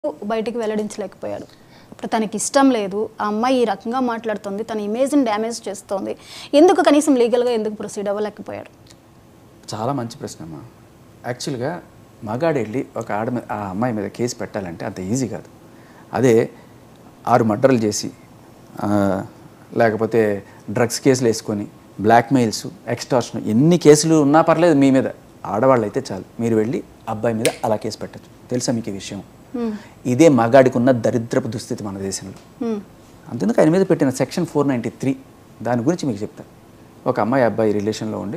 బయటికి వెల్లడించలేకపోయాడు ఇప్పుడు తనకి ఇష్టం లేదు ఆ అమ్మాయి ఈ రకంగా మాట్లాడుతుంది తన ఇమేజ్ని డ్యామేజ్ చేస్తోంది ఎందుకు కనీసం లీగల్గా ఎందుకు ప్రొసీడ్ అవ్వలేకపోయాడు చాలా మంచి ప్రశ్న అమ్మా యాక్చువల్గా మగాడు వెళ్ళి ఒక ఆడ మీద ఆ అమ్మాయి మీద కేసు పెట్టాలంటే అంత ఈజీ కాదు అదే ఆరు మర్డర్లు చేసి ఆ, లేకపోతే డ్రగ్స్ కేసులు వేసుకొని బ్లాక్మెయిల్స్ ఎక్స్టార్షన్ ఎన్ని కేసులు ఉన్నా పర్లేదు మీ మీద ఆడవాళ్ళు అయితే చాలు మీరు వెళ్ళి అబ్బాయి మీద అలా కేసు పెట్టచ్చు తెలుసా మీకు ఈ విషయం ఇదే మగాడికి ఉన్న దరిద్రపు దుస్థితి మన దేశంలో హ్మ్. అందుకు ఆయన మీద పెట్టిన సెక్షన్ ఫోర్ నైంటీ త్రీ దాని గురించి మీకు చెప్తాను ఒక అమ్మాయి అబ్బాయి రిలేషన్లో ఉండి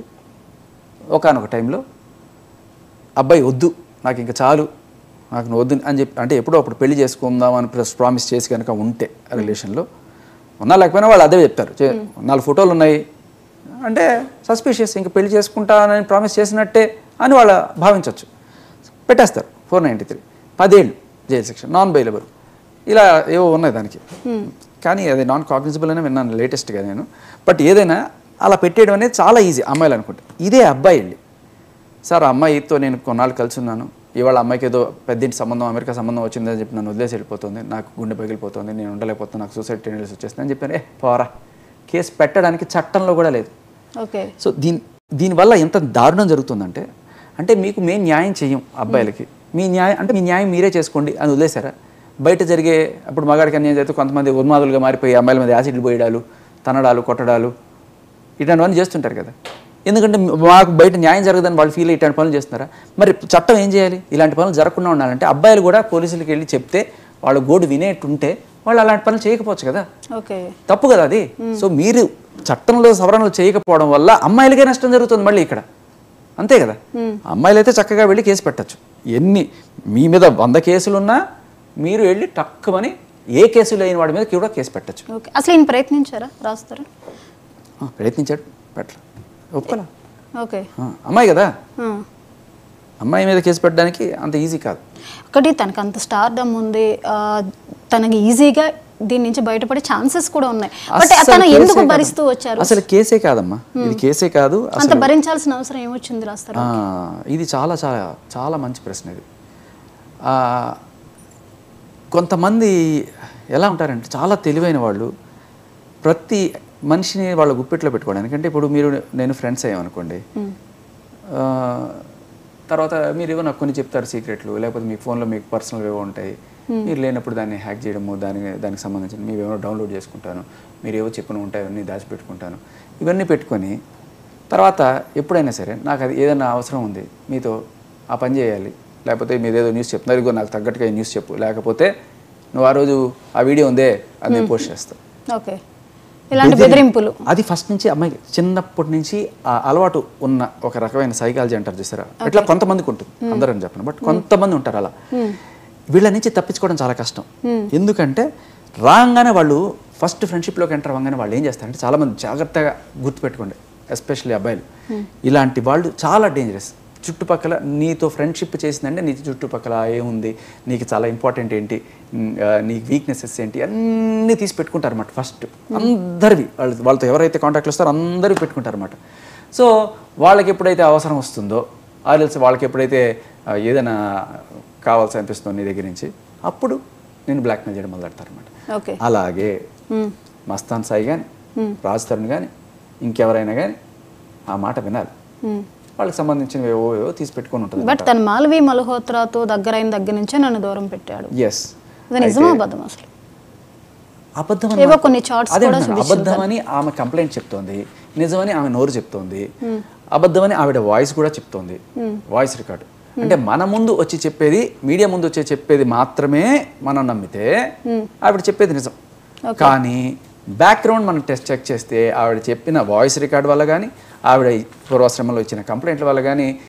ఒకనొక టైంలో అబ్బాయి వద్దు నాకు ఇంకా చాలు నాకు నువ్వు వద్దు అని చెప్పి అంటే ఎప్పుడో అప్పుడు పెళ్లి చేసుకుందాం అని ప్రామిస్ చేసి కనుక ఉంటే ఆ రిలేషన్లో ఉన్నా లేకపోయినా వాళ్ళు అదే చెప్తారు చే- నాలుగు ఫోటోలు ఉన్నాయి అంటే సస్పిషియస్ ఇంకా పెళ్లి చేసుకుంటానని ప్రామిస్ చేసినట్టే అని వాళ్ళు భావించవచ్చు పెట్టేస్తారు ఫోర్ నైంటీ త్రీ పదేళ్ళు జైలు శిక్ష నాన్ బెయిలబుల్ ఇలా ఏవో ఉన్నాయి దానికి కానీ అది నాన్ కాగ్నిజబుల్ అనే విన్నాను లేటెస్ట్గా నేను బట్ ఏదైనా అలా పెట్టేయడం అనేది చాలా ఈజీ అమ్మాయిలు అనుకుంటే ఇదే అబ్బాయి వెళ్ళి సార్ ఆ అమ్మాయితో నేను కొన్నాళ్ళు కలిసి ఉన్నాను ఇవాళ అమ్మాయికి ఏదో పెద్దింటి సంబంధం అమెరికా సంబంధం వచ్చిందని చెప్పి నన్ను వదిలేసి వెళ్ళిపోతుంది నాకు గుండె పగిలిపోతుంది నేను ఉండలేకపోతున్నాను నాకు సూసైడ్ టెండెన్స్ వచ్చేస్తుంది అని చెప్పాను ఏ పోరా కేసు పెట్టడానికి చట్టంలో కూడా లేదు ఓకే సో దీని దీనివల్ల ఎంత దారుణం జరుగుతుందంటే అంటే మీకు మేము న్యాయం చెయ్యం అబ్బాయిలకి మీ న్యాయం అంటే మీ న్యాయం మీరే చేసుకోండి అని వదిలేశారా బయట జరిగే అప్పుడు మగాడికి అన్యాయం చేస్తే కొంతమంది ఉన్మాదులుగా మారిపోయి అమ్మాయిల మీద యాసిడ్లు పోయడాలు తనడాలు కొట్టడాలు ఇట్లాంటివన్నీ చేస్తుంటారు కదా ఎందుకంటే మాకు బయట న్యాయం జరగదని వాళ్ళు ఫీల్ ఇట్లాంటి పనులు చేస్తున్నారా మరి చట్టం ఏం చేయాలి ఇలాంటి పనులు జరగకుండా ఉండాలంటే అబ్బాయిలు కూడా పోలీసులకి వెళ్ళి చెప్తే వాళ్ళ గోడు వినేట్టుంటే వాళ్ళు అలాంటి పనులు చేయకపోవచ్చు కదా ఓకే తప్పు కదా అది సో మీరు చట్టంలో సవరణలు చేయకపోవడం వల్ల అమ్మాయిలకే నష్టం జరుగుతుంది మళ్ళీ ఇక్కడ అంతే కదా అమ్మాయిలు అయితే చక్కగా వెళ్ళి కేసు పెట్టచ్చు ఎన్ని మీ మీద వంద కేసులున్నా మీరు వెళ్ళి టక్కుమని ఏ కేసు లేని వాడి మీద కూడా కేసు పెట్టచ్చు ఓకే అసలు ఈయన ప్రయత్నించారా రాస్తారా ప్రయత్నించాడు పెట్టలే ఒప్పుకోలే ఓకే ఆ, అమ్మాయి కదా ఆ. అమ్మాయి మీద కేసు పెట్టడానికి అంత ఈజీ కాదు ఒకటి తనకు అంత స్టార్డమ్ ఉంది ఆ, తనకి ఈజీగా దీని నుంచి బయటపడే ఛాన్సెస్ కూడా ఉన్నాయి బట్ అస్సలు తను కేసే ఎందుకు కాదు. భరిస్తూ వచ్చారు అసలు కేసే కాదమ్మా ఇది కేసే కాదు అంత భరించాల్సిన అవసరం ఏమొచ్చింది రాస్తారు ఆ, ఇది చాలా చాలా చాలా మంచి ప్రశ్న ఇది ఆ, కొంతమంది ఎలా ఉంటారంటే చాలా తెలివైన వాళ్ళు ప్రతి మనిషిని వాళ్ళ గుప్పెట్లో పెట్టుకోవడానికి అంటే ఇప్పుడు మీరు నేను ఫ్రెండ్స్ అయ్యామనుకోండి ఆ, తర్వాత మీరు ఏవో నాకు కొన్ని చెప్తారు సీక్రెట్లు లేకపోతే మీ ఫోన్లో మీకు పర్సనల్ ఏవో ఉంటాయి మీరు లేనప్పుడు దాన్ని హ్యాక్ చేయడము దానికి దానికి సంబంధించిన మీరు ఏమో డౌన్లోడ్ చేసుకుంటాను మీరు ఏవో చెప్పిన ఉంటాయి అవన్నీ దాచిపెట్టుకుంటాను ఇవన్నీ పెట్టుకొని తర్వాత ఎప్పుడైనా సరే నాకు అది ఏదైనా అవసరం ఉంది మీతో ఆ పని చేయాలి లేకపోతే మీరు ఏదో న్యూస్ చెప్తున్నారు ఇదిగో నాకు తగ్గట్టుగా ఈ న్యూస్ చెప్పు లేకపోతే నువ్వు ఆ రోజు ఆ వీడియో ఉందే అది నేను పోస్ట్ చేస్తాను ఓకే ఇలాంటి బెదిరింపులు అది ఫస్ట్ నుంచి అమ్మాయికి చిన్నప్పటి నుంచి ఆ అలవాటు ఉన్న ఒక రకమైన సైకాలజీ అంటారు చూసారా ఇట్లా కొంతమందికి ఉంటుంది అందరని చెప్పను బట్ కొంతమంది ఉంటారు అలా వీళ్ళ నుంచి తప్పించుకోవడం చాలా కష్టం ఎందుకంటే రాగానే వాళ్ళు ఫస్ట్ ఫ్రెండ్షిప్లోకి ఎంటర్ అవ్వగానే వాళ్ళు ఏం చేస్తారంటే చాలా మంది జాగ్రత్తగా గుర్తుపెట్టుకోండి ఎస్పెషల్లీ అబ్బాయిలు ఇలాంటి వాళ్ళు చాలా డేంజరస్ చుట్టుపక్కల నీతో ఫ్రెండ్షిప్ చేసిందంటే నీ చుట్టుపక్కల ఏముంది నీకు చాలా ఇంపార్టెంట్ ఏంటి ఉమ్, ఆ, నీ వీక్నెసెస్ ఏంటి అన్నీ తీసి పెట్టుకుంటారు అన్నమాట ఫస్ట్ అందరివి వాళ్ళు వాళ్ళతో ఎవరైతే కాంటాక్ట్లు వస్తారో అందరివి పెట్టుకుంటారు అన్నమాట సో వాళ్ళకి ఎప్పుడైతే అవసరం వస్తుందో ఆర్ఎల్స్ వాళ్ళకి ఎప్పుడైతే ఆ, ఏదైనా కావాల్సి అనిపిస్తుందో నీ దగ్గర నుంచి అప్పుడు నేను బ్లాక్మెయిల్ చేయడం మొదలెడతారు అనమాట ఓకే అలాగే మ్మ్. మస్తాన్ సాయి కానీ రాజ్ తరుణ్ కానీ ఇంకెవరైనా కానీ ఆ మాట వినాలి మ్మ్. వాళ్ళకి సంబంధించినవి ఏవో ఏవో తీసి పెట్టుకొని ఉంటుంది బట్ తను మాల్వి మల్హోత్రాతో దగ్గరైన దగ్గర నుంచే నన్ను దూరం పెట్టాడు ఎస్ ఇది నిజమా అబద్ధం అసలు అబద్ధం ఏవో కొన్ని charts అదే కూడా అంటున్నాను. అబద్ధమని ఆమె కంప్లైంట్ చెప్తోంది నిజమని ఆమె నోరు చెప్తోంది అబద్ధమని ఆవిడ వాయిస్ కూడా చెప్తోంది వాయిస్ రికార్డు అంటే మన ముందు వచ్చి చెప్పేది మీడియా ముందు వచ్చి చెప్పేది మాత్రమే మనం నమ్మితే ఆవిడ చెప్పేది నిజం కానీ బ్యాక్గ్రౌండ్ మనం టెస్ట్ చెక్ చేస్తే ఆవిడ చెప్పిన వాయిస్ రికార్డ్ వల్ల కానీ ఆవిడ పూర్వాశ్రమంలో ఇచ్చిన కంప్లైంట్ల వల్ల కానీ